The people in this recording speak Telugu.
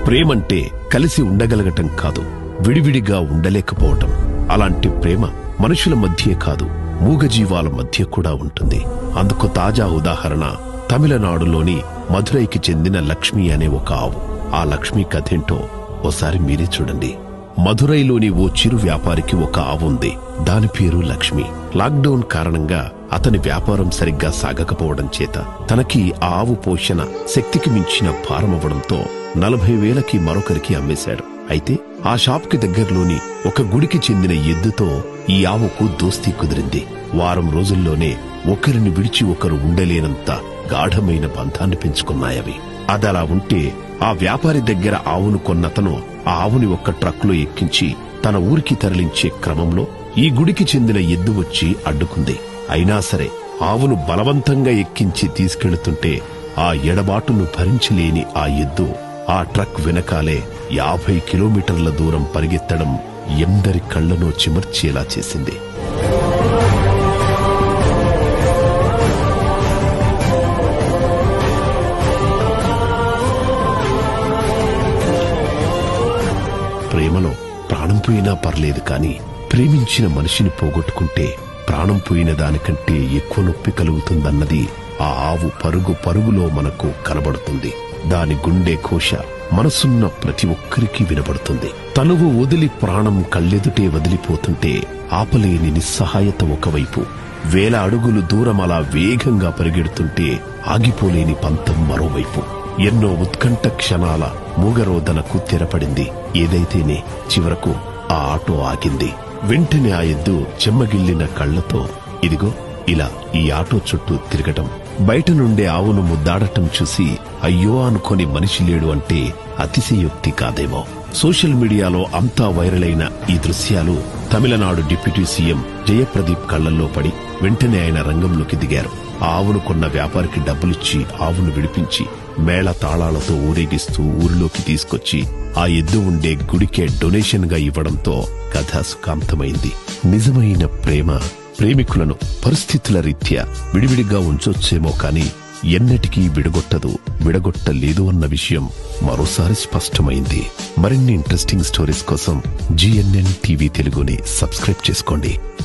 ప్రేమంటే కలిసి ఉండగలగటం కాదు విడివిడిగా ఉండలేకపోవటం అలాంటి ప్రేమ మనుషుల మధ్యే కాదు మూగజీవాల మధ్య కూడా ఉంటుంది అందుకు తాజా ఉదాహరణ తమిళనాడులోని మధురైకి చెందిన లక్ష్మి అనే ఒక ఆవు ఆ లక్ష్మి కథేంటో ఓసారి మీరే చూడండి మధురైలోని ఓ చిరు వ్యాపారికి ఒక ఆవు ఉంది దాని పేరు లక్ష్మి లాక్డౌన్ కారణంగా అతని వ్యాపారం సరిగ్గా సాగకపోవడం చేత తనకి ఆ ఆవు పోషణ శక్తికి మించిన భారమవ్వడంతో నలభై వేలకి మరొకరికి అమ్మేశాడు అయితే ఆ షాప్కి దగ్గరలోని ఒక గుడికి చెందిన ఎద్దుతో ఈ ఆవుకు దోస్తీ కుదిరింది వారం రోజుల్లోనే ఒకరిని విడిచి ఒకరు ఉండలేనంత గాఢమైన బంధాన్ని పెంచుకున్నాయవి అదలా ఉంటే ఆ వ్యాపారి దగ్గర ఆవును కొన్నతను ఆ ఆవుని ఒక్క ట్రక్కులో ఎక్కించి తన ఊరికి తరలించే క్రమంలో ఈ గుడికి చెందిన ఎద్దు వచ్చి అడ్డుకుంది అయినా సరే ఆవును బలవంతంగా ఎక్కించి తీసుకెళ్తుంటే ఆ ఎడబాటును భరించలేని ఆ ఎద్దు ఆ ట్రక్ వెనకాలే యాభై కిలోమీటర్ల దూరం పరిగెత్తడం ఎందరి కళ్లను చిమర్చేలా చేసింది ప్రేమలో ప్రాణం పోయినా పర్లేదు కాని ప్రేమించిన మనిషిని పోగొట్టుకుంటే ప్రాణం పోయిన దానికంటే ఎక్కువ నొప్పి కలుగుతుందన్నది ఆ ఆవు పరుగు పరుగులో మనకు కనబడుతుంది దాని గుండె కోశ మనసున్న ప్రతి ఒక్కరికి వినబడుతుంది తనువు వదిలి ప్రాణం కళ్ళెదుటే వదిలిపోతుంటే ఆపలేని నిస్సహాయత ఒకవైపు వేల అడుగులు దూరం అలా వేగంగా పరిగెడుతుంటే ఆగిపోలేని పంతం మరోవైపు ఎన్నో ఉత్కంఠ క్షణాల మూగరోదనకు తెరపడింది ఏదైతేనే చివరకు ఆ ఆటో ఆగింది వెంటనే ఆ ఎద్దు చెమ్మగిల్లిన కళ్లతో ఇదిగో ఇలా ఈ ఆటో చుట్టూ తిరగటం బయట నుండే ఆవును ముద్దాడటం చూసి అయ్యో అనుకొని మనిషి లేడు అంటే అతిశయోక్తి కాదేమో సోషల్ మీడియాలో అంతా వైరల్ అయిన ఈ దృశ్యాలు తమిళనాడు డిప్యూటీ సీఎం జయప్రదీప్ కళ్లల్లో పడి వెంటనే ఆయన రంగంలోకి దిగారు ఆ ఆవును కొన్న వ్యాపారికి డబ్బులిచ్చి ఆవును విడిపించి మేళ తాళాలతో ఊరేగిస్తూ ఊరిలోకి తీసుకొచ్చి ఆ ఎద్దు ఉండే గుడికే డొనేషన్ గా ఇవ్వడంతో కథ సుఖాంతమైంది నిజమైన ప్రేమ ప్రేమికులను పరిస్థితుల రీత్యా విడివిడిగా ఉంచొచ్చేమో కాని ఎన్నటికీ విడగొట్టదు విడగొట్టలేదు అన్న విషయం మరోసారి స్పష్టమైంది మరిన్ని ఇంట్రెస్టింగ్ స్టోరీస్ కోసం జిఎన్ఎన్ టీవీ తెలుగుని సబ్స్క్రైబ్ చేసుకోండి